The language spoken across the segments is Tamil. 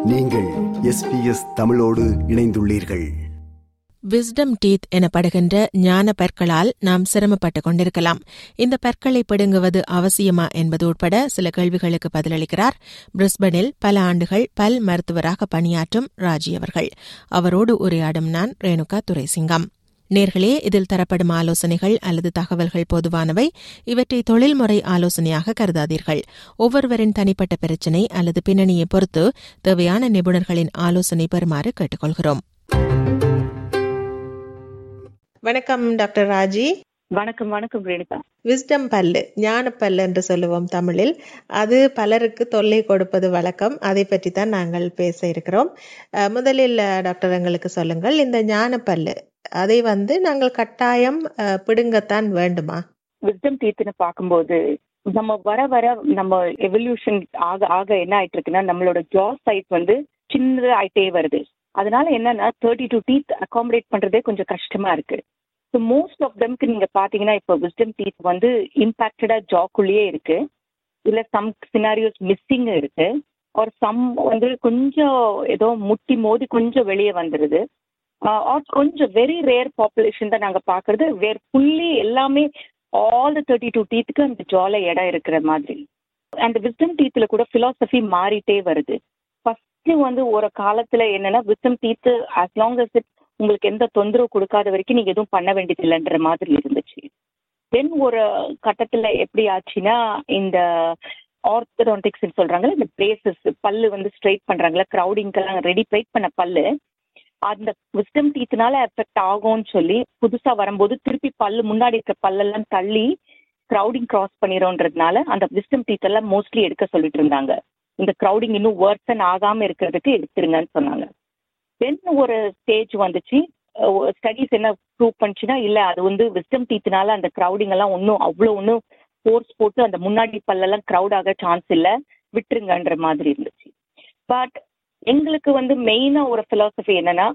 நீங்கள் எஸ்பிஎஸ் தமிழோடு இணைந்துள்ளீர்கள் விஸ்டம் டீத் எனப்படுகின்ற ஞான பற்களால் நாம் சிரமப்பட்டுக் கொண்டிருக்கலாம் இந்த பற்களை பிடுங்குவது அவசியமா என்பது உட்பட சில கேள்விகளுக்கு பதிலளிக்கிறார் பிரிஸ்பனில் பல ஆண்டுகள் பல் மருத்துவராக பணியாற்றும் ராஜி அவர்கள் அவரோடு உரையாடும் நான் ரேணுகா துரைசிங்கம் நேர்களே இதில் தரப்படும் ஆலோசனைகள் அல்லது தகவல்கள் பொதுவானவை இவற்றை தொழில்முறை ஆலோசனையாக கருதாதீர்கள் ஒவ்வொருவரின் தனிப்பட்ட பிரச்சினை அல்லது பின்னணியை பொறுத்து தேவையான நிபுணர்களின் ஆலோசனை பெறுமாறு கேட்டுக்கொள்கிறோம் வணக்கம் டாக்டர் ராஜி வணக்கம் வணக்கம் ரேணுகா விஸ்டம் பல்லு ஞானப்பல்லு என்று சொல்லுவோம் தமிழில் அது பலருக்கு தொல்லை கொடுப்பது வழக்கம் அதை பற்றி தான் நாங்கள் பேச இருக்கிறோம் அஹ், முதலில் அஹ், டாக்டர் எங்களுக்கு சொல்லுங்கள் இந்த ஞானப்பல்லு அதை வந்து நாங்கள் கட்டாயம் அஹ், பிடுங்கத்தான் வேண்டுமா விஸ்டம் டீத்னு பார்க்கும்போது நம்ம வர வர நம்ம எவல்யூஷன் ஆக ஆக என்ன ஆயிட்டு இருக்குன்னா நம்மளோட ஜா சைஸ் வந்து சின்னது ஆயிட்டே வருது அதனால என்னன்னா தேர்ட்டி டூ டீத் அகாமடேட் பண்றதே கொஞ்சம் கஷ்டமா இருக்கு ஸோ மோஸ்ட் ஆஃப் தம்க்கு நீங்க பாத்தீங்கன்னா இப்போ விஸ்டம் டீத் வந்து இம்பாக்டடா ஜாக்குள்ளேயே இருக்கு இல்ல சம் சினாரியோஸ் மிஸ்ஸிங் இருக்கு ஒரு சம் வந்து கொஞ்சம் ஏதோ முட்டி மோதி கொஞ்சம் வெளியே வந்துருது ஆர் கொஞ்சம் வெரி ரேர் பாப்புலேஷன் தான் நாங்க பாக்குறது வேர் ஃபுல்லி எல்லாமே ஆல் த தேர்ட்டி டூ டீத்துக்கு அந்த ஜால இடம் இருக்கிற மாதிரி அந்த விஸ்டம் டீத்துல கூட பிலாசபி மாறிட்டே வருது ஃபர்ஸ்ட் வந்து ஒரு காலத்துல என்னன்னா wisdom teeth as long as it உங்களுக்கு எந்த தொந்தரவு கொடுக்காத வரைக்கும் நீங்க எதுவும் பண்ண வேண்டியது இல்லைன்ற மாதிரி இருந்துச்சு தென் ஒரு கட்டத்துல எப்படி ஆச்சுன்னா இந்த ஆர்த்தடான்டிக்ஸ் சொல்றாங்கல்ல இந்த பிரேசஸ் பல்லு வந்து ஸ்ட்ரைட் பண்றாங்கல்ல கிரௌடிங்கெல்லாம் ரெடி பிளேட் பண்ண பல்லு அந்த விஸ்டம் டீத்னால எஃபெக்ட் ஆகும்னு சொல்லி புதுசா வரும்போது திருப்பி பல்லு முன்னாடி இருக்க பல்லெல்லாம் தள்ளி கிரௌடிங் கிராஸ் பண்ணிரோன்றதுனால அந்த விஸ்டம் டீத் எல்லாம் மோஸ்ட்லி எடுக்க சொல்லிட்டு இருந்தாங்க இந்த கிரௌடிங் இன்னும் வேர்சன் ஆகாம இருக்கிறதுக்கு எடுத்துருங்கன்னு சொன்னாங்க தென் ஒரு ஸ்டேஜ் வந்துச்சு ஸ்டடிஸ் என்ன ப்ரூவ் பண்ணுச்சுன்னா இல்ல அது வந்து விஸ்டம் டீத்னால அந்த கிரௌடிங் எல்லாம் ஒன்றும் அவ்வளோ ஒன்றும் ஃபோர்ஸ் போட்டு அந்த முன்னாடி பல்லெல்லாம் க்ரௌட் ஆக சான்ஸ் இல்லை விட்டுருங்கன்ற மாதிரி இருந்துச்சு பட் எங்களுக்கு வந்து மெயினா ஒரு philosophy என்னன்னா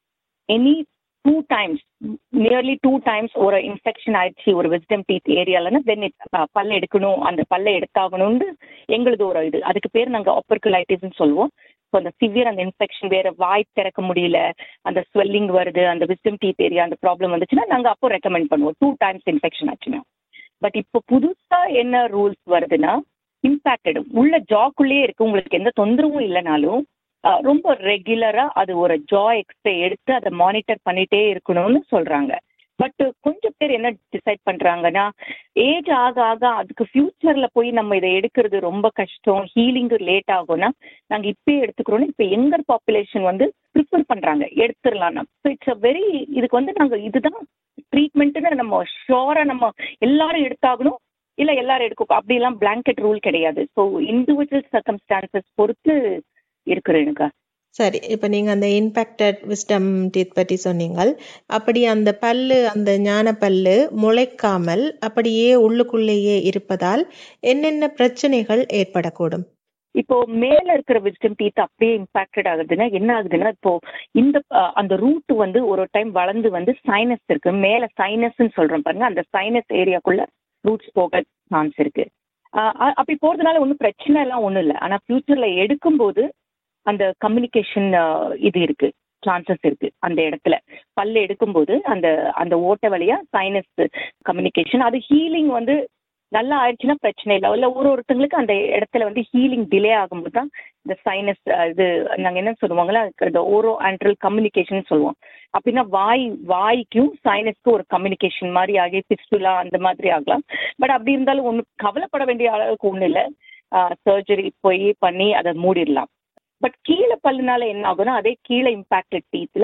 any two times nearly two times ஒரு இன்ஃபெக்ஷன் ஆயிடுச்சு ஒரு விஸ்டம் டீத் ஏரியாலன்னா தென் பல்ல எடுக்கணும் அந்த பல்ல எடுத்தாகணும்னு எங்களுது ஒரு இது அதுக்கு பேர் நாங்க ஆப்பர்குலைட்டிஸ்னு சொல்லுவோம் ஸோ அந்த சிவியர் அந்த இன்ஃபெக்ஷன் வேற வாய் திறக்க முடியல அந்த ஸ்வெல்லிங் வருது அந்த விஸ்டம் டீத் ஏரியா அந்த ப்ராப்ளம் வந்துச்சுன்னா நாங்க அப்போ ரெக்கமெண்ட் பண்ணுவோம் டூ டைம்ஸ் இன்ஃபெக்ஷன் ஆச்சுன்னா பட் இப்போ புதுசா என்ன ரூல்ஸ் வருதுன்னா இம்பாக்டட் உள்ள ஜாக்குள்ளேயே இருக்கு உங்களுக்கு எந்த தொந்தரவும் இல்லைனாலும் அஹ், ரொம்ப ரெகுலரா அது ஒரு ஜா எக்ஸ்ரே எடுத்து அதை மானிட்டர் பண்ணிட்டே இருக்கணும்னு சொல்றாங்க பட் கொஞ்சம் பேர் என்ன டிசைட் பண்றாங்கன்னா ஏஜ் ஆக ஆக அதுக்கு ஃபியூச்சர்ல போய் நம்ம இதை எடுக்கிறது ரொம்ப கஷ்டம் ஹீலிங் லேட் ஆகும்னா நாங்க இப்பயே எடுத்துக்கிறோம் இப்ப எங்கர் பாப்புலேஷன் வந்து ப்ரிஃபர் பண்றாங்க எடுத்துடலாம் ஸோ இட்ஸ் அ வெரி இதுக்கு வந்து நாங்க இதுதான் ட்ரீட்மெண்ட்னு நம்ம ஷோரா நம்ம எல்லாரும் எடுத்தாகணும் இல்ல எல்லாரும் எடுக்கும் அப்படிலாம் பிளாங்கெட் ரூல் கிடையாது ஸோ இண்டிவிஜுவல் சர்க்கம்ஸ்டான்சஸ் பொறுத்து இருக்குது எனக்கு சரி இப்ப நீங்க அந்த இம்பேக்டட் விஸ்டம் டீத் பற்றி சொன்னீங்கள் அப்படி அந்த பல்லு அந்த ஞான பல்லு முளைக்காமல் அப்படியே உள்ளுக்குள்ளேயே இருப்பதால் என்னென்ன பிரச்சனைகள் ஏற்படக்கூடும் இப்போ மேல இருக்கிற விஸ்டம் டீத் அப்படியே இம்பாக்டட் ஆகுதுன்னா என்ன ஆகுதுன்னா இப்போ இந்த அஹ், அந்த ரூட் வந்து ஒரு டைம் வளர்ந்து வந்து சைனஸ் இருக்கு மேல சைனஸ்ன்னு சொல்றோம் பாருங்க அந்த சைனஸ் ஏரியாக்குள்ள ரூட்ஸ் போக சான்ஸ் இருக்கு அஹ், அ- அப்படி போறதுனால ஒன்றும் பிரச்சனை எல்லாம் ஒன்றும் இல்லை ஆனா ஃபியூச்சர்ல எடுக்கும்போது அந்த கம்யூனிகேஷன் இது இருக்கு சான்சஸ் இருக்கு அந்த இடத்துல பல்லு எடுக்கும்போது அந்த அந்த ஓட்டை வழியா சைனஸ் கம்யூனிகேஷன் அது ஹீலிங் வந்து நல்லா ஆயிடுச்சுன்னா பிரச்சனை இல்லை இல்லை ஒரு ஒருத்தங்களுக்கு அந்த இடத்துல வந்து ஹீலிங் டிலே ஆகும்போது தான் இந்த சைனஸ் இது நாங்க என்ன சொல்லுவாங்களா இந்த ஓரோ ஆண்ட்ரல் கம்யூனிகேஷன் சொல்லுவோம் அப்படின்னா வாய் வாய்க்கும் சைனஸ்க்கும் ஒரு கம்யூனிகேஷன் மாதிரி ஆகி பிஸ்டுலா அந்த மாதிரி ஆகலாம் பட் அப்படி இருந்தாலும் ஒன்றும் கவலைப்பட வேண்டிய அளவுக்கு ஒன்றும் இல்லை சர்ஜரி போய் பண்ணி அதை மூடிடலாம் பட் கீழே பல்லுனால என்ன ஆகும்னா அதே கீழே இம்பாக்டட் டீத்ல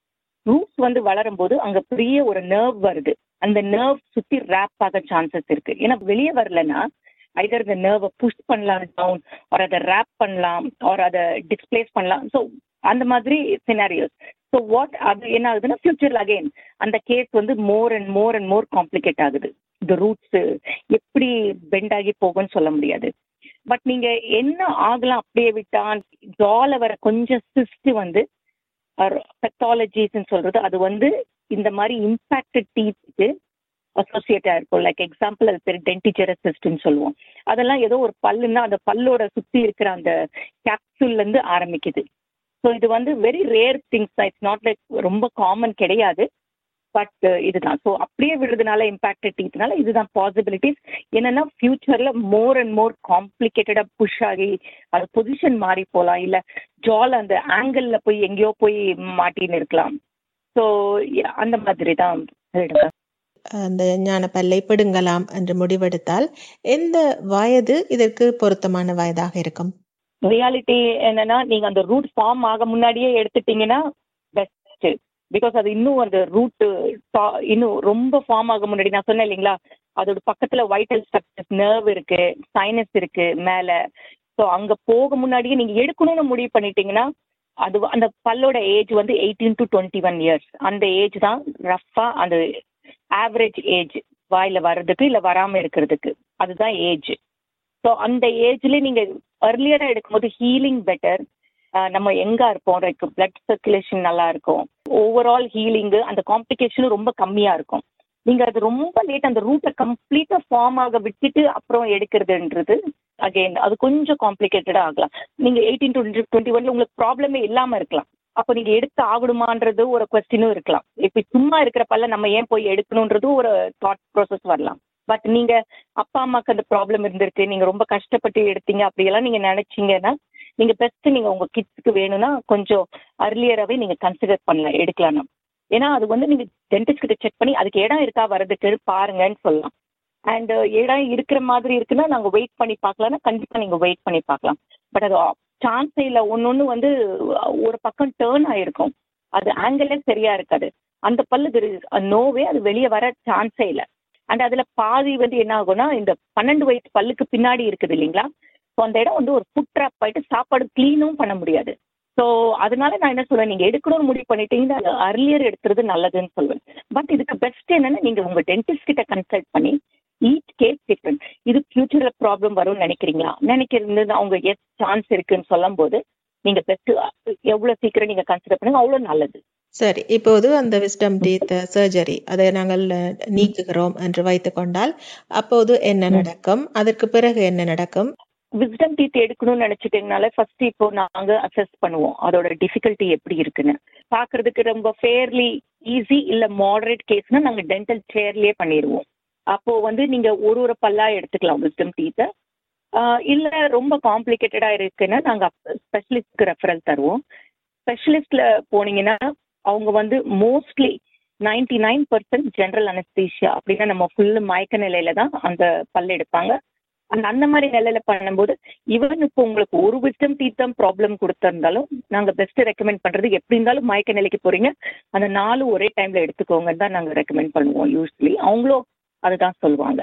ரூட்ஸ் வந்து வளரும் போது அங்க பெரிய ஒரு நர்வ் வருது அந்த நர்வ் சுத்தி ரேப் ஆக சான்சஸ் இருக்கு ஏன்னா வெளியே வரலன்னா ஐதர் இந்த நர்வை புஷ் பண்ணலாம் டவுன் ஒரு அதை ரேப் பண்ணலாம் ஒரு அதை டிஸ்பிளேஸ் பண்ணலாம் ஸோ அந்த மாதிரி சினாரியோஸ் ஸோ வாட் அது என்ன ஆகுதுன்னா ஃபியூச்சர்ல அகைன் அந்த கேஸ் வந்து more and more and more complicate ஆகுது இந்த ரூட்ஸ் எப்படி பெண்ட் ஆகி போகும்னு சொல்ல முடியாது பட் நீங்க என்ன ஆகலாம் அப்படியே விட்டா ஜால வர கொஞ்சம் சிஸ்ட் வந்து பெத்தாலஜிஸ்ன்னு சொல்றது அது வந்து இந்த மாதிரி இம்பாக்டட் டீத்துக்கு அசோசியேட்டா இருக்கும் லைக் எக்ஸாம்பிள் அது பேர் டென்டிஜெரசிஸ்ட்னு சொல்லுவோம் அதெல்லாம் ஏதோ ஒரு பல்லுன்னா அந்த பல்லோட சுத்தி இருக்கிற அந்த கேப்சூல்ல இருந்து ஆரம்பிக்குது ஸோ இது வந்து very rare things it's not like ரொம்ப காமன் கிடையாது பட் இதுதான் ஸோ அப்படியே விடுறதுனால இம்பாக்டட் டீத்னால இதுதான் பாசிபிலிட்டிஸ் என்னன்னா ஃபியூச்சர்ல மோர் அண்ட் மோர் காம்ப்ளிகேட்டடா புஷ் ஆகி அது பொசிஷன் மாறி போகலாம் இல்ல ஜால் அந்த ஆங்கிள் போய் எங்கேயோ போய் மாட்டின்னு இருக்கலாம் ஸோ அந்த மாதிரி தான் இருக்கு. அந்த ஞான பல்லை பிடுங்கலாம் என்று முடிவெடுத்தால் எந்த வயது இதற்கு பொருத்தமான வயதாக இருக்கும் ரியாலிட்டி என்னன்னா நீங்க அந்த ரூட் ஃபார்ம் ஆக முன்னாடியே எடுத்துட்டீங்கன்னா பெஸ்ட் பிகாஸ் அது இன்னும் அந்த ரூட் இன்னும் ரொம்ப ஃபார்ம் ஆக முன்னாடி நான் சொன்னேன் இல்லைங்களா அதோட பக்கத்துல வைட்டல் ஸ்ட்ரக்சர்ஸ் நர்வ் இருக்கு சைனஸ் இருக்கு மேல ஸோ அங்க போக முன்னாடியே நீங்க எடுக்கணும்னு முடிவு பண்ணிட்டீங்கன்னா அது அந்த பல்லோட ஏஜ் வந்து eighteen to twenty one years அந்த ஏஜ் தான் ரஃபா அந்த ஆவரேஜ் ஏஜ் வாயில வர்றதுக்கு இல்ல வராம இருக்கிறதுக்கு அதுதான் ஏஜ் ஸோ அந்த ஏஜ்ல நீங்க அர்லியரா எடுக்கும்போது ஹீலிங் பெட்டர் நம்ம எங்க இருப்போம் லைக் பிளட் சர்க்குலேஷன் நல்லா இருக்கும் ஓவரால் ஹீலிங்கு அந்த காம்ப்ளிகேஷனும் ரொம்ப கம்மியா இருக்கும் நீங்க அது ரொம்ப லேட் அந்த ரூட்டை கம்ப்ளீட்டா ஃபார்ம் ஆக விட்டுட்டு அப்புறம் எடுக்கிறதுன்றது அகைன் அது கொஞ்சம் காம்ப்ளிகேட்டடா ஆகலாம் நீங்க எயிட்டீன் டு டுவெண்ட்டி ஒன்ல உங்களுக்கு ப்ராப்ளமே இல்லாம இருக்கலாம் அப்போ நீங்க எடுத்து ஆகணுமான்றது ஒரு கொஸ்டினும் இருக்கலாம் இப்ப சும்மா இருக்கிற பல்ல நம்ம ஏன் போய் எடுக்கணுன்றதும் ஒரு தாட் ப்ராசஸ் வரலாம் பட் நீங்க அப்பா அம்மாக்கு அந்த ப்ராப்ளம் இருந்திருக்கு நீங்க ரொம்ப கஷ்டப்பட்டு எடுத்தீங்க அப்படியெல்லாம் நீங்க நினைச்சீங்கன்னா நீங்க பெஸ்ட் நீங்க உங்க கிட்ஸ்க்கு வேணும்னா கொஞ்சம் அர்லியராகவே நீங்க கன்சிடர் பண்ணலாம் எடுக்கலாம் ஏன்னா அது வந்து நீங்க டென்டிஸ்ட் கிட்ட செக் பண்ணி அதுக்கு இடம் இருக்கா வர்றதுக்கு பாருங்கன்னு சொல்லலாம் அண்ட் இடம் இருக்கிற மாதிரி இருக்குன்னா நாங்க வெயிட் பண்ணி பார்க்கலாம்னா கண்டிப்பா நீங்க வெயிட் பண்ணி பார்க்கலாம் பட் அது சான்ஸே இல்லை ஒன்னொன்னு வந்து ஒரு பக்கம் டேர்ன் ஆயிருக்கும் அது ஆங்கிளே சரியா இருக்காது அந்த பல்லு நோவே அது வெளியே வர சான்ஸே இல்லை அண்ட் அதுல பாதி வந்து என்ன ஆகும்னா இந்த பன்னெண்டு வயசு பல்லுக்கு பின்னாடி இருக்குது இல்லைங்களா ஸோ அந்த இடம் வந்து ஒரு ஃபுட் ட்ராப் ஆயிட்டு சாப்பாடு க்ளீனும் பண்ண முடியாது ஸோ அதனால நான் என்ன சொல்லுவேன் நீங்க எடுக்கணும்னு முடிவு பண்ணிட்டீங்கன்னா அது அர்லியர் எடுத்துறது நல்லதுன்னு சொல்லுவேன் பட் இதுக்கு பெஸ்ட் என்னன்னா நீங்க உங்க டென்டிஸ்ட் கிட்ட கன்சல்ட் பண்ணி ஈச் கேஸ் டிஃப்ரெண்ட் இது ஃபியூச்சர்ல ப்ராப்ளம் வரும்னு நினைக்கிறீங்களா நினைக்கிறது அவங்க எஸ் சான்ஸ் இருக்குன்னு சொல்லும் போது நீங்க பெஸ்ட் எவ்வளவு சீக்கிரம் நீங்க கன்சிடர் பண்ணுங்க அவ்வளவு நல்லது சரி இப்போது அந்த விஸ்டம் டீத் சர்ஜரி அதை நாங்கள் நீக்குகிறோம் என்று வைத்துக் கொண்டால் அப்போது என்ன நடக்கும் அதற்கு பிறகு என்ன நடக்கும் விஸ்டம் டீத் எடுக்கணும்னு நினைச்சிட்டீங்கனால ஃபர்ஸ்ட் இப்போ நாங்க அசஸ் பண்ணுவோம் அதோட டிஃபிகல்ட்டி எப்படி இருக்குன்னு பாக்குறதுக்கு ரொம்ப ஃபேர்லி ஈஸி இல்ல மாடரேட் கேஸ்னா நாங்க டென்டல் சேர்லயே பண்ணிடுவோம் அப்போ வந்து நீங்க ஒரு ஒரு பல்லா எடுத்துக்கலாம் விஸ்டம் டீத்தை இல்ல ரொம்ப காம்ப்ளிகேட்டடா இருக்குன்னா நாங்க ஸ்பெஷலிஸ்ட்க்கு ரெஃபரல் தருவோம் ஸ்பெஷலிஸ்ட்ல போனீங்கன்னா அவங்க வந்து mostly ninety nine percent general anaesthesia அப்படின்னா நம்ம ஃபுல்லு மயக்க நிலையில தான் அந்த பல் எடுப்பாங்க அந்த அந்த மாதிரி நிலையில பண்ணும்போது ஈவன் இப்போ உங்களுக்கு ஒரு விஸ்டம் டீத்தம் ப்ராப்ளம் கொடுத்திருந்தாலும் நாங்க பெஸ்ட் ரெக்கமெண்ட் பண்றது எப்படி இருந்தாலும் மயக்க நிலைக்கு போறீங்க அந்த நாலு ஒரே டைம்ல எடுத்துக்கோங்கன்னு தான் நாங்க ரெக்கமெண்ட் பண்ணுவோம் யூஸ்வலி அவங்களும் அதுதான் சொல்லுவாங்க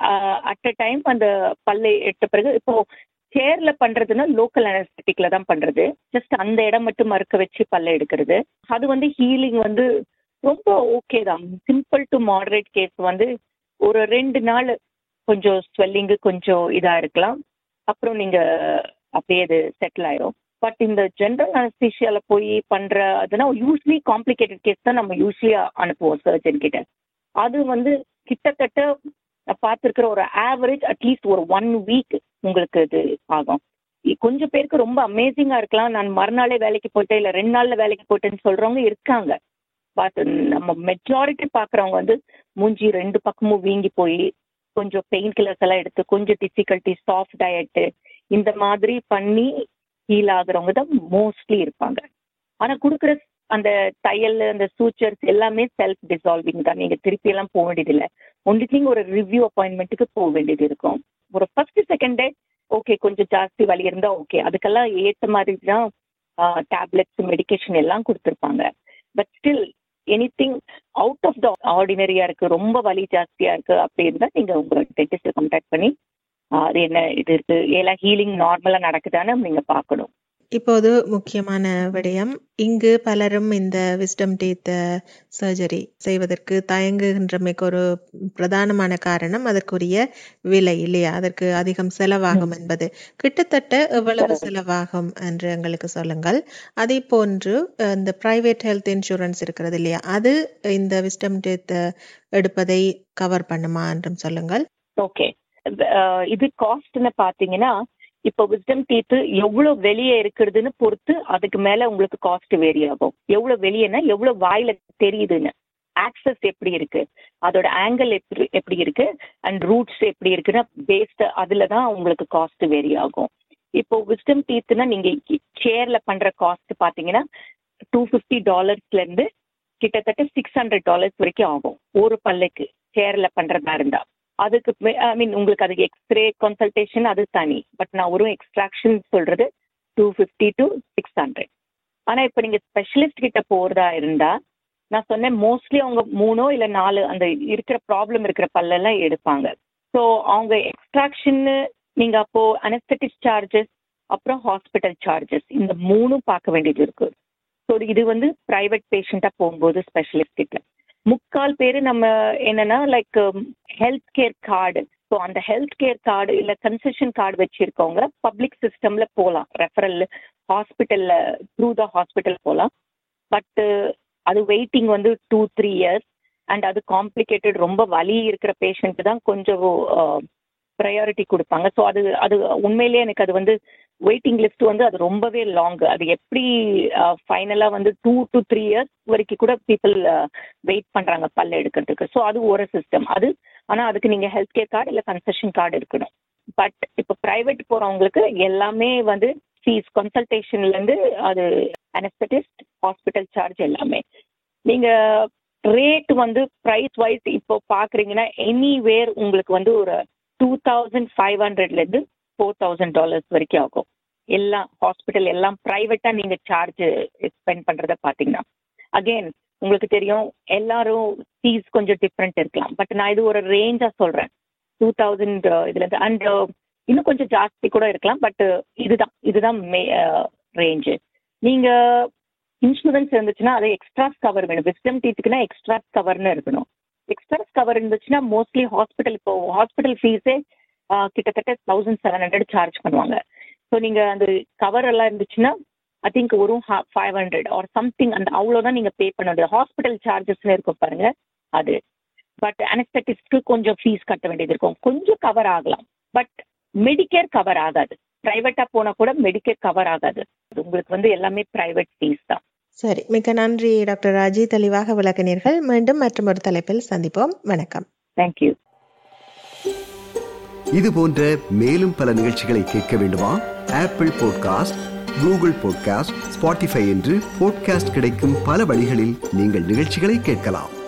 அட் அ டைம் அந்த பல்லை எடுத்த பிறகு இப்போ சேர்ல பண்றதுன்னா லோக்கல் அனஸ்தட்டிக்ல தான் பண்றது ஜஸ்ட் அந்த இடம் மட்டும் மறுக்க வச்சு பல்ல எடுக்கிறது அது வந்து ஹீலிங் வந்து ரொம்ப ஓகே தான் சிம்பிள் டு மாடரேட் கேஸ் வந்து ஒரு ரெண்டு நாள் கொஞ்சம் ஸ்வெல்லிங்கு கொஞ்சம் இதா இருக்கலாம் அப்புறம் நீங்க அப்படியே அது செட்டில் ஆயிரும் பட் இந்த ஜென்ரல் அனஸ்தீஷியால போய் பண்ற அதுனா யூஸ்வலி காம்ப்ளிகேட்டட் கேஸ் தான் நம்ம யூஸ்வலியா அனுப்புவோம் சர்ஜன் கிட்ட அது வந்து கிட்டத்தட்ட பார்த்துருக்கிற ஒரு ஆவரேஜ் அட்லீஸ்ட் ஒரு ஒன் வீக் உங்களுக்கு இது ஆகும் கொஞ்சம் பேருக்கு ரொம்ப அமேசிங்கா இருக்கலாம் நான் மறுநாளே வேலைக்கு போயிட்டேன் இல்லை ரெண்டு நாள்ல வேலைக்கு போயிட்டேன்னு சொல்றவங்க இருக்காங்க பட் நம்ம மெஜாரிட்டி பாக்குறவங்க வந்து மூஞ்சி ரெண்டு பக்கமும் வீங்கி போய் கொஞ்சம் பெயின் கில்லர்ஸ் எல்லாம் எடுத்து கொஞ்சம் டிஃபிகல்ட்டி சாஃப்ட் டயட்டு இந்த மாதிரி பண்ணி ஹீல் ஆகுறவங்க தான் மோஸ்ட்லி இருப்பாங்க ஆனா கொடுக்குற அந்த தையல் அந்த சூச்சர்ஸ் எல்லாமே செல்ஃப் டிசால்விங் தான் நீங்க திருப்பி எல்லாம் போக வேண்டியது இல்லை ஒன்லி திங் ஒரு ரிவ்யூ அப்பாயின்மெண்ட்டுக்கு போக வேண்டியது இருக்கும் ஒரு ஃபர்ஸ்ட் செகண்ட் டே ஓகே கொஞ்சம் ஜாஸ்தி வலி இருந்தா ஓகே அதுக்கெல்லாம் ஏற்ற மாதிரி தான் டேப்லெட்ஸ் மெடிக்கேஷன் எல்லாம் கொடுத்துருப்பாங்க but still any thing out of the ஆர்டினரியா இருக்கு ரொம்ப வலி ஜாஸ்தியா இருக்கு அப்படி இருந்தா நீங்க உங்க டென்டிஸ்ட கான்டாக்ட் பண்ணி அது என்ன இது இருக்கு எல்லாம் ஹீலிங் நார்மலா நடக்குதான்னு நீங்க பார்க்கணும் இப்போது முக்கியமான விடயம் இங்கு பலரும் இந்த விஸ்டம் டீத் சர்ஜரி செய்வதற்கு தயங்குகின்றமைக்கு ஒரு பிரதானமான காரணம் அதற்குரிய விலை இல்லையா அதற்கு அதிகம் செலவாகும் என்பது கிட்டத்தட்ட எவ்வளவு செலவாகும் என்று எங்களுக்கு சொல்லுங்கள் அதே போன்று அஹ், இந்த பிரைவேட் ஹெல்த் இன்சூரன்ஸ் இருக்கிறது இல்லையா அது இந்த விஸ்டம் டீத் எடுப்பதை கவர் பண்ணுமா என்றும் சொல்லுங்கள் ஓகே இது காஸ்ட்னு பாத்தீங்கன்னா இப்போ விஸ்டம் டீத் எவ்வளவு வெளியே இருக்கிறதுன்னு பொறுத்து அதுக்கு மேல உங்களுக்கு காஸ்ட் வேரி ஆகும் எவ்வளவு வெளியேனா எவ்வளவு வாயில தெரியுதுன்னு ஆக்சஸ் எப்படி இருக்கு அதோட ஆங்கிள் எப்படி எப்படி இருக்கு அண்ட் ரூட்ஸ் எப்படி இருக்குன்னா பேஸ்ட் அதுல தான் உங்களுக்கு காஸ்ட் வேரி ஆகும் இப்போ விஸ்டம் டீத்னா நீங்க சேர்ல பண்ற காஸ்ட் பாத்தீங்கன்னா டூ ஃபிஃப்டி டாலர்ஸ்ல இருந்து கிட்டத்தட்ட சிக்ஸ் ஹண்ட்ரட் டாலர்ஸ் வரைக்கும் ஆகும் ஒரு பல்லுக்கு சேர்ல பண்றதா இருந்தா அதுக்கு ஐ மீன் உங்களுக்கு அதுக்கு எக்ஸ்ரே கன்சல்டேஷன் அது தனி பட் நான் ஒரு எக்ஸ்ட்ராக்ஷன் சொல்றது two fifty to six hundred ஆனா இப்போ நீங்க ஸ்பெஷலிஸ்ட் கிட்ட போறதா இருந்தா நான் சொன்னேன் மோஸ்ட்லி அவங்க மூணோ இல்ல நாலு அந்த இருக்கிற ப்ராப்ளம் இருக்கிற பல்லெல்லாம் எடுப்பாங்க ஸோ அவங்க எக்ஸ்ட்ராக்ஷன்னு நீங்க அப்போ அனஸ்தட்டிக் சார்ஜஸ் அப்புறம் ஹாஸ்பிட்டல் சார்ஜஸ் இந்த மூணும் பார்க்க வேண்டியது இருக்கு ஸோ இது வந்து பிரைவேட் பேஷண்டா போகும்போது ஸ்பெஷலிஸ்ட் கிட்ட முக்கால் பேர் நம்ம என்னன்னா like health care card so அந்த ஹெல்த் கேர் கார்டு இல்ல கன்செஷன் கார்டு வச்சிருக்கவங்க பப்ளிக் சிஸ்டம்ல போகலாம் ரெஃபரல் ஹாஸ்பிட்டல்ல த்ரூ த ஹாஸ்பிட்டல் போகலாம் பட் அது வெயிட்டிங் வந்து டூ த்ரீ இயர்ஸ் அண்ட் அது காம்ப்ளிகேட்டட் ரொம்ப வலி இருக்கிற பேஷண்ட்டு தான் கொஞ்சம் ப்ரையாரிட்டி கொடுப்பாங்க ஸோ அது அது உண்மையிலேயே எனக்கு அது வந்து வெயிட்டிங் லிஸ்ட் வந்து அது ரொம்பவே லாங் அது எப்படி ஃபைனலாக வந்து டூ டு த்ரீ இயர்ஸ் வரைக்கும் கூட பீப்புள் வெயிட் பண்ணுறாங்க பல்ல எடுக்கிறதுக்கு ஸோ அது ஒரு சிஸ்டம் அது ஆனால் அதுக்கு நீங்கள் ஹெல்த் கேர் கார்டு இல்லை கன்செஷன் கார்டு இருக்கணும் பட் இப்போ ப்ரைவேட் போகிறவங்களுக்கு எல்லாமே வந்து ஃபீஸ் கன்சல்டேஷன்லேருந்து அது அனஸ்தட்டிஸ்ட் ஹாஸ்பிட்டல் சார்ஜ் எல்லாமே நீங்கள் ரேட் வந்து ப்ரைஸ் வைஸ் இப்போ பார்க்குறீங்கன்னா எனிவேர் உங்களுக்கு வந்து ஒரு டூ தௌசண்ட் ஃபைவ் ஹண்ட்ரட்லேருந்து ஃபோர் தௌசண்ட் டாலர்ஸ் வரைக்கும் ஆகும் எல்லாம் ஹாஸ்பிட்டல் எல்லாம் ப்ரைவேட்டாக நீங்கள் சார்ஜ் ஸ்பெண்ட் பண்ணுறத பார்த்தீங்கன்னா அகெயின் உங்களுக்கு தெரியும் எல்லாரும் ஃபீஸ் கொஞ்சம் டிஃப்ரெண்ட் இருக்கலாம் பட் நான் இது ஒரு ரேஞ்சாக சொல்கிறேன் டூ தௌசண்ட் இதுலேருந்து அண்ட் இன்னும் கொஞ்சம் ஜாஸ்தி கூட இருக்கலாம் பட் இதுதான் இதுதான் மே ரேஞ்சு நீங்கள் இன்சூரன்ஸ் இருந்துச்சுன்னா அது எக்ஸ்ட்ராஸ் கவர் வேணும் விஸ்டம் டீத்துக்குன்னா எக்ஸ்ட்ராஸ் கவர்னு இருக்கணும் எக்ஸ்ட்ராஸ் கவர் இருந்துச்சுன்னா மோஸ்ட்லி ஹாஸ்பிட்டல் இப்போ ஹாஸ்பிட்டல் ஃபீஸே கிட்டத்தட்ட தௌசண்ட் செவன் ஹண்ட்ரட் சார்ஜ் பண்ணுவாங்க ஸோ நீங்கள் அந்த கவர் எல்லாம் இருந்துச்சுன்னா ஐ திங்க் ஒரு ஃபைவ் ஹண்ட்ரட் ஆர் சம்திங் அந்த அவ்வளோதான் நீங்கள் பே பண்ண வேண்டியது ஹாஸ்பிட்டல் சார்ஜஸ்னு இருக்கும் பாருங்க அது பட் அனஸ்தட்டிஸ்க்கு கொஞ்சம் ஃபீஸ் கட்ட வேண்டியது இருக்கும் கொஞ்சம் கவர் ஆகலாம் பட் மெடிக்கேர் கவர் ஆகாது ப்ரைவேட்டாக போனால் கூட மெடிக்கேர் கவர் ஆகாது உங்களுக்கு வந்து எல்லாமே ப்ரைவேட் ஃபீஸ் தான் சரி மிக்க நன்றி டாக்டர் ராஜி தெளிவாக விளக்கினீர்கள் மீண்டும் மற்றும் ஒரு தலைப்பில் சந்திப்போம் வணக்கம் தேங்க்யூ இது போன்ற மேலும் பல நிகழ்ச்சிகளை கேட்க வேண்டுமா Apple podcast Google podcast Spotify என்று பாட்காஸ்ட் கிடைக்கும் பல வழிகளில் நீங்கள் நிகழ்ச்சிகளை கேட்கலாம்